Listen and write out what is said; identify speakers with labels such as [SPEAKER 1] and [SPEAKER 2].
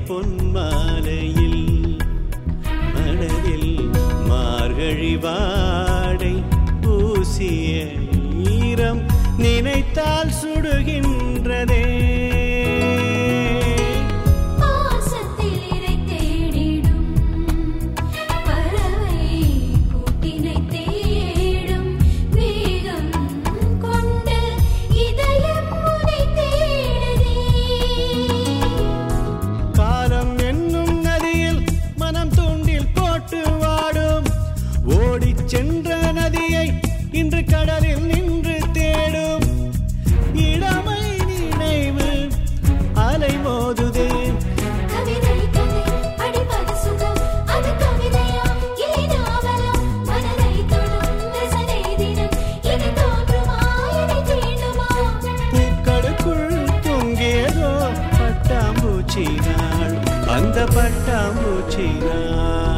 [SPEAKER 1] பொன்மாலையில் மனதில் மார்கழி வாடை பூசிய ஈரம் நினைத்தால் சுடுகின்றதே
[SPEAKER 2] பாசத்தில் இரை தேடிடும் பறவை கூட்டினை தேடும் வேகம் கொண்டு இதயம் உனை தேடுதே
[SPEAKER 1] காலம் என்னும் நதியில் மனம் தூண்டில் போட்டு வாடும் ஓடிச் சென்ற நதியை இன்று கடலில் நின்று தேடும் இளமை நினைவு அலை மோதுதே
[SPEAKER 2] கவிதை கதை படிப்பது சுகம் அது கவிதையா இல்லை நாவலா மனதை தொடும் ரசனை தினம் இனி தோன்றுமா இனி தீண்டுமா
[SPEAKER 1] பூக்களுக்குள் தொங்கியதோ பட்டாம்பூச்சி நாள் அந்த பட்டாம்பூச்சி நாள்